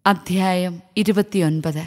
അധ്യായം ഇരുപത്തിയൊൻപത്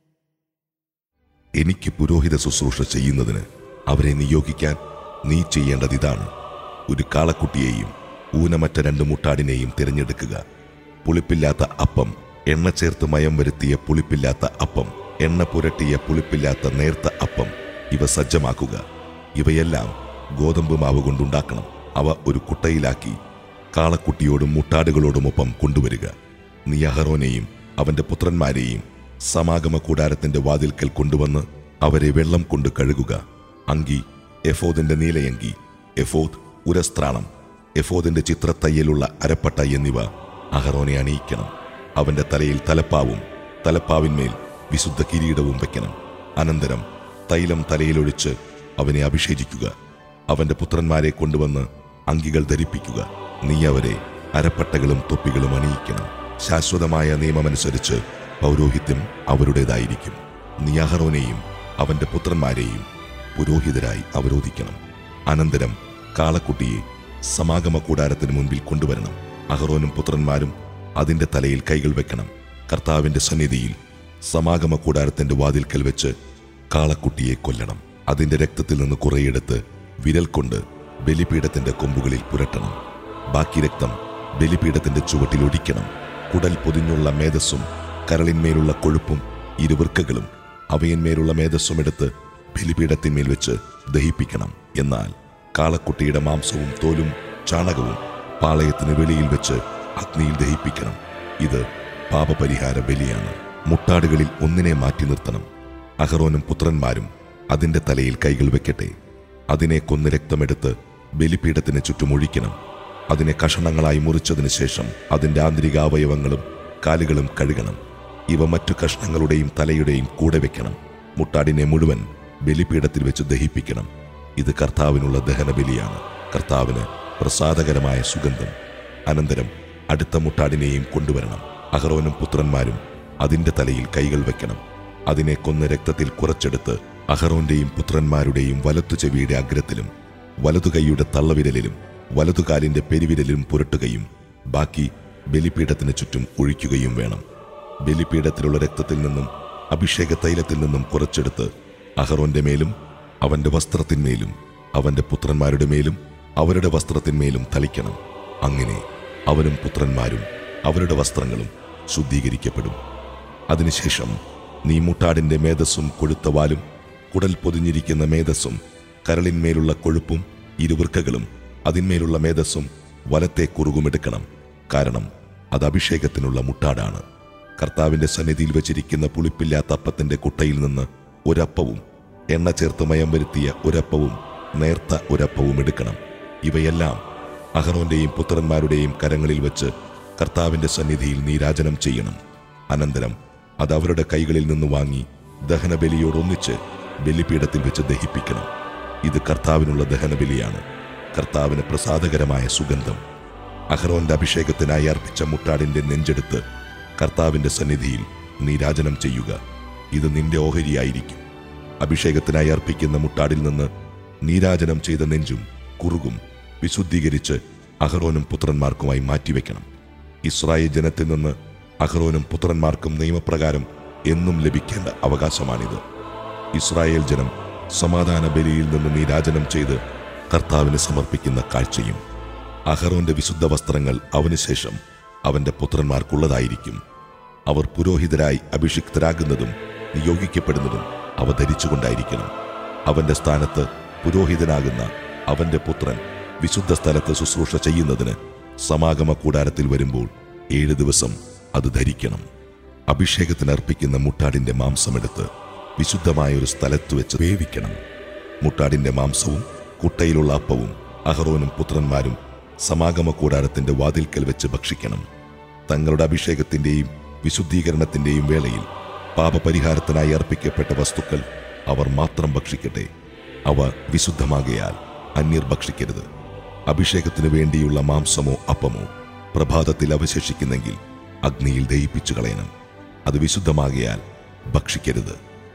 എനിക്ക് പുരോഹിത ശുശ്രൂഷ ചെയ്യുന്നതിന് അവരെ നിയോഗിക്കാൻ നീ ചെയ്യേണ്ടത് ഇതാണ് ഒരു കാളക്കുട്ടിയെയും ഊനമറ്റ രണ്ട് മുട്ടാടിനെയും തിരഞ്ഞെടുക്കുക പുളിപ്പില്ലാത്ത അപ്പം എണ്ണ ചേർത്ത് മയം വരുത്തിയ പുളിപ്പില്ലാത്ത അപ്പം എണ്ണ പുരട്ടിയ പുളിപ്പില്ലാത്ത നേർത്ത അപ്പം ഇവ സജ്ജമാക്കുക ഇവയെല്ലാം ഗോതമ്പ് മാവ് കൊണ്ടുണ്ടാക്കണം അവ ഒരു കുട്ടയിലാക്കി കാളക്കുട്ടിയോടും മുട്ടാടുകളോടുമൊപ്പം കൊണ്ടുവരിക നീ അഹറോനെയും അവന്റെ പുത്രന്മാരെയും സമാഗമ കൂടാരത്തിന്റെ വാതിൽക്കൽ കൊണ്ടുവന്ന് അവരെ വെള്ളം കൊണ്ട് കഴുകുക അങ്കി എഫോദിന്റെ നീലയങ്കി എഫോദ് ഉരസ്ത്രാണം എഫോദിന്റെ ചിത്രത്തയ്യലുള്ള അരപ്പട്ട എന്നിവ അഹറോനെ അണിയിക്കണം അവന്റെ തലയിൽ തലപ്പാവും തലപ്പാവിന്മേൽ വിശുദ്ധ കിരീടവും വെക്കണം അനന്തരം തൈലം തലയിലൊഴിച്ച് അവനെ അഭിഷേചിക്കുക അവന്റെ പുത്രന്മാരെ കൊണ്ടുവന്ന് അങ്കികൾ ധരിപ്പിക്കുക നീ അവരെ അരപ്പട്ടകളും തൊപ്പികളും അണിയിക്കണം ശാശ്വതമായ നിയമമനുസരിച്ച് പൗരോഹിത്യം അവരുടേതായിരിക്കും നീ അഹറോനെയും അവന്റെ പുത്രന്മാരെയും പുരോഹിതരായി അവരോധിക്കണം അനന്തരം കാളക്കുട്ടിയെ സമാഗമ കൂടാരത്തിന് മുൻപിൽ കൊണ്ടുവരണം അഹറോനും പുത്രന്മാരും അതിന്റെ തലയിൽ കൈകൾ വെക്കണം കർത്താവിന്റെ സന്നിധിയിൽ സമാഗമ കൂടാരത്തിന്റെ വാതിൽക്കൽ വെച്ച് കാളക്കുട്ടിയെ കൊല്ലണം അതിന്റെ രക്തത്തിൽ നിന്ന് കുറെയെടുത്ത് വിരൽ കൊണ്ട് ബലിപീഠത്തിന്റെ കൊമ്പുകളിൽ പുരട്ടണം ബാക്കി രക്തം ബലിപീഠത്തിന്റെ ചുവട്ടിൽ ഒടിക്കണം കുടൽ പൊതിഞ്ഞുള്ള മേധസ്സും കരളിന്മേലുള്ള കൊഴുപ്പും ഇരുവൃക്കകളും അവയന്മേലുള്ള മേധസ്സും എടുത്ത് ബലിപീഠത്തിന്മേൽ വെച്ച് ദഹിപ്പിക്കണം എന്നാൽ കാളക്കുട്ടിയുടെ മാംസവും തോലും ചാണകവും പാളയത്തിന് വെളിയിൽ വെച്ച് അഗ്നിയിൽ ദഹിപ്പിക്കണം ഇത് പാപപരിഹാര ബലിയാണ് മുട്ടാടുകളിൽ ഒന്നിനെ മാറ്റി നിർത്തണം അഹറോനും പുത്രന്മാരും അതിന്റെ തലയിൽ കൈകൾ വെക്കട്ടെ അതിനെ കൊന്ന് രക്തമെടുത്ത് ബലിപീഠത്തിന് ചുറ്റും ഒഴിക്കണം അതിനെ കഷണങ്ങളായി മുറിച്ചതിന് ശേഷം അതിന്റെ ആന്തരിക അവയവങ്ങളും കാലുകളും കഴുകണം ഇവ മറ്റു കഷ്ണങ്ങളുടെയും തലയുടെയും കൂടെ വെക്കണം മുട്ടാടിനെ മുഴുവൻ ബലിപീഠത്തിൽ വെച്ച് ദഹിപ്പിക്കണം ഇത് കർത്താവിനുള്ള ദഹനബലിയാണ് കർത്താവിന് പ്രസാദകരമായ സുഗന്ധം അനന്തരം അടുത്ത മുട്ടാടിനെയും കൊണ്ടുവരണം അഹറോനും പുത്രന്മാരും അതിന്റെ തലയിൽ കൈകൾ വെക്കണം അതിനെ കൊന്ന് രക്തത്തിൽ കുറച്ചെടുത്ത് അഹറോന്റെയും പുത്രന്മാരുടെയും വലത്തു ചെവിയുടെ അഗ്രത്തിലും വലതു കൈയുടെ തള്ളവിരലിലും വലതുകാലിന്റെ പെരുവിരലിലും പുരട്ടുകയും ബാക്കി ബലിപീഠത്തിന് ചുറ്റും ഒഴിക്കുകയും വേണം ബലിപീഠത്തിലുള്ള രക്തത്തിൽ നിന്നും അഭിഷേക തൈലത്തിൽ നിന്നും കുറച്ചെടുത്ത് അഹറോന്റെ മേലും അവന്റെ വസ്ത്രത്തിന്മേലും അവന്റെ പുത്രന്മാരുടെ മേലും അവരുടെ വസ്ത്രത്തിന്മേലും തളിക്കണം അങ്ങനെ അവനും പുത്രന്മാരും അവരുടെ വസ്ത്രങ്ങളും ശുദ്ധീകരിക്കപ്പെടും അതിനുശേഷം നീ മുട്ടാടിന്റെ മേധസ്സും കൊഴുത്ത വാലും കുടൽ പൊതിഞ്ഞിരിക്കുന്ന മേധസ്സും കരളിന്മേലുള്ള കൊഴുപ്പും ഇരുവൃക്കകളും അതിന്മേലുള്ള മേധസ്സും വലത്തെ കുറുകുമെടുക്കണം കാരണം അത് അഭിഷേകത്തിനുള്ള മുട്ടാടാണ് കർത്താവിന്റെ സന്നിധിയിൽ വെച്ചിരിക്കുന്ന പുളിപ്പില്ലാത്ത അപ്പത്തിന്റെ കുട്ടയിൽ നിന്ന് ഒരപ്പവും എണ്ണ ചേർത്ത് മയം വരുത്തിയ ഒരപ്പവും നേർത്ത ഒരപ്പവും എടുക്കണം ഇവയെല്ലാം അഹറോന്റെയും പുത്രന്മാരുടെയും കരങ്ങളിൽ വെച്ച് കർത്താവിന്റെ സന്നിധിയിൽ നീരാജനം ചെയ്യണം അനന്തരം അത് അവരുടെ കൈകളിൽ നിന്ന് വാങ്ങി ദഹനബലിയോടൊന്നിച്ച് ബലിപീഠത്തിൽ വെച്ച് ദഹിപ്പിക്കണം ഇത് കർത്താവിനുള്ള ദഹനബലിയാണ് കർത്താവിന് പ്രസാദകരമായ സുഗന്ധം അഹ്റോന്റെ അഭിഷേകത്തിനായി അർപ്പിച്ച മുട്ടാടിന്റെ നെഞ്ചെടുത്ത് കർത്താവിന്റെ സന്നിധിയിൽ നീരാജനം ചെയ്യുക ഇത് നിന്റെ ഓഹരിയായിരിക്കും അഭിഷേകത്തിനായി അർപ്പിക്കുന്ന മുട്ടാടിൽ നിന്ന് നീരാജനം ചെയ്ത നെഞ്ചും കുറുകും വിശുദ്ധീകരിച്ച് അഹ്റോനും പുത്രന്മാർക്കുമായി മാറ്റിവെക്കണം ഇസ്രായേൽ ജനത്തിൽ നിന്ന് അഹ്റോനും പുത്രന്മാർക്കും നിയമപ്രകാരം എന്നും ലഭിക്കേണ്ട അവകാശമാണിത് ഇസ്രായേൽ ജനം സമാധാന ബലിയിൽ നിന്ന് നീരാജനം ചെയ്ത് കർത്താവിന് സമർപ്പിക്കുന്ന കാഴ്ചയും അഹറോന്റെ വിശുദ്ധ വസ്ത്രങ്ങൾ അവന് ശേഷം അവന്റെ പുത്രന്മാർക്കുള്ളതായിരിക്കും അവർ പുരോഹിതരായി അഭിഷിക്തരാകുന്നതും നിയോഗിക്കപ്പെടുന്നതും അവ ധരിച്ചുകൊണ്ടായിരിക്കണം അവന്റെ സ്ഥാനത്ത് പുരോഹിതനാകുന്ന അവന്റെ പുത്രൻ വിശുദ്ധ സ്ഥലത്ത് ശുശ്രൂഷ ചെയ്യുന്നതിന് സമാഗമ കൂടാരത്തിൽ വരുമ്പോൾ ഏഴ് ദിവസം അത് ധരിക്കണം അഭിഷേകത്തിന് അർപ്പിക്കുന്ന മുട്ടാടിന്റെ മാംസമെടുത്ത് വിശുദ്ധമായ ഒരു സ്ഥലത്ത് വെച്ച് വേവിക്കണം മുട്ടാടിന്റെ മാംസവും കുട്ടയിലുള്ള അപ്പവും അഹറോനും പുത്രന്മാരും സമാഗമ കൂടാരത്തിന്റെ വാതിൽക്കൽ വെച്ച് ഭക്ഷിക്കണം തങ്ങളുടെ അഭിഷേകത്തിന്റെയും വിശുദ്ധീകരണത്തിന്റെയും വേളയിൽ പാപപരിഹാരത്തിനായി അർപ്പിക്കപ്പെട്ട വസ്തുക്കൾ അവർ മാത്രം ഭക്ഷിക്കട്ടെ അവ വിശുദ്ധമാകയാൽ അന്യർ ഭക്ഷിക്കരുത് അഭിഷേകത്തിനു വേണ്ടിയുള്ള മാംസമോ അപ്പമോ പ്രഭാതത്തിൽ അവശേഷിക്കുന്നെങ്കിൽ അഗ്നിയിൽ ദഹിപ്പിച്ചു കളയണം അത് വിശുദ്ധമാകയാൽ ഭക്ഷിക്കരുത്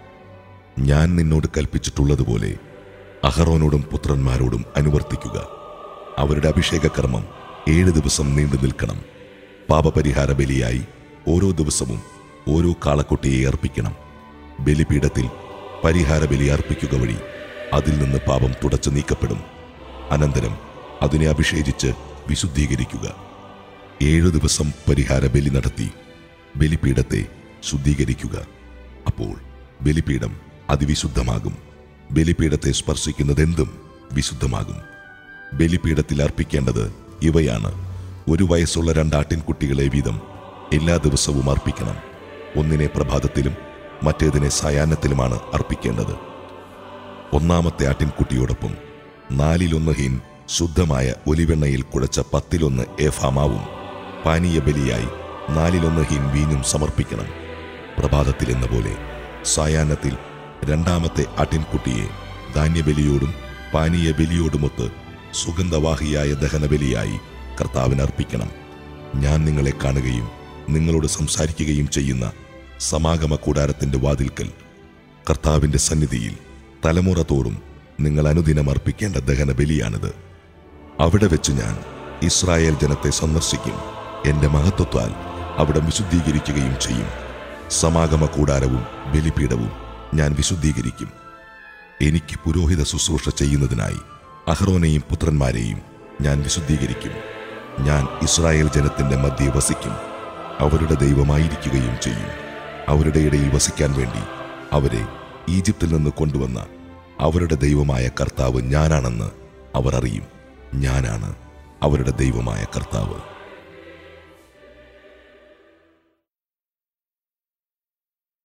ഞാൻ നിന്നോട് കൽപ്പിച്ചിട്ടുള്ളതുപോലെ അഹറോനോടും പുത്രന്മാരോടും അനുവർത്തിക്കുക അവരുടെ അഭിഷേക കർമ്മം ഏഴ് ദിവസം നീണ്ടു നിൽക്കണം പാപപരിഹാര ബലിയായി ഓരോ ദിവസവും ഓരോ കാളക്കുട്ടിയെ അർപ്പിക്കണം ബലിപീഠത്തിൽ പരിഹാര ബലി അർപ്പിക്കുക വഴി അതിൽ നിന്ന് പാപം തുടച്ചു നീക്കപ്പെടും അനന്തരം അതിനെ അഭിഷേചിച്ച് വിശുദ്ധീകരിക്കുക ഏഴു ദിവസം പരിഹാര ബലി നടത്തി ബലിപീഠത്തെ ശുദ്ധീകരിക്കുക അപ്പോൾ ബലിപീഠം അതിവിശുദ്ധമാകും ബലിപീഠത്തെ സ്പർശിക്കുന്നതെന്തും വിശുദ്ധമാകും ബലിപീഠത്തിൽ അർപ്പിക്കേണ്ടത് ഇവയാണ് ഒരു വയസ്സുള്ള രണ്ടാട്ടിൻകുട്ടികളെ വീതം എല്ലാ ദിവസവും അർപ്പിക്കണം ഒന്നിനെ പ്രഭാതത്തിലും മറ്റേതിനെ സായാഹ്നത്തിലുമാണ് അർപ്പിക്കേണ്ടത് ഒന്നാമത്തെ ആട്ടിൻകുട്ടിയോടൊപ്പം നാലിലൊന്ന് ഹിൻ ശുദ്ധമായ ഒലിവെണ്ണയിൽ കുഴച്ച പത്തിലൊന്ന് ഏഫാമാവും പാനീയ ബലിയായി നാലിലൊന്ന് ഹിൻ വീഞ്ഞും സമർപ്പിക്കണം പ്രഭാതത്തിലെന്ന പോലെ സായാഹ്നത്തിൽ രണ്ടാമത്തെ ആട്ടിൻകുട്ടിയെ ധാന്യബലിയോടും പാനീയ ബലിയോടുമൊത്ത് സുഗന്ധവാഹിയായ ദഹനബലിയായി കർത്താവിന് അർപ്പിക്കണം ഞാൻ നിങ്ങളെ കാണുകയും നിങ്ങളോട് സംസാരിക്കുകയും ചെയ്യുന്ന സമാഗമ കൂടാരത്തിന്റെ വാതിൽക്കൽ കർത്താവിന്റെ സന്നിധിയിൽ തലമുറ തോറും നിങ്ങൾ അനുദിനം അർപ്പിക്കേണ്ട ദഹന ബലിയാണിത് അവിടെ വെച്ച് ഞാൻ ഇസ്രായേൽ ജനത്തെ സന്ദർശിക്കും എന്റെ മഹത്വത്താൽ അവിടെ വിശുദ്ധീകരിക്കുകയും ചെയ്യും സമാഗമ കൂടാരവും ബലിപീഠവും ഞാൻ വിശുദ്ധീകരിക്കും എനിക്ക് പുരോഹിത ശുശ്രൂഷ ചെയ്യുന്നതിനായി അഹ്റോനെയും പുത്രന്മാരെയും ഞാൻ വിശുദ്ധീകരിക്കും ഞാൻ ഇസ്രായേൽ ജനത്തിന്റെ മധ്യേ വസിക്കും അവരുടെ ദൈവമായിരിക്കുകയും ചെയ്യും അവരുടെ ഇടയിൽ വസിക്കാൻ വേണ്ടി അവരെ ഈജിപ്തിൽ നിന്ന് കൊണ്ടുവന്ന അവരുടെ ദൈവമായ കർത്താവ് ഞാനാണെന്ന് അവർ അറിയും ഞാനാണ് അവരുടെ ദൈവമായ കർത്താവ്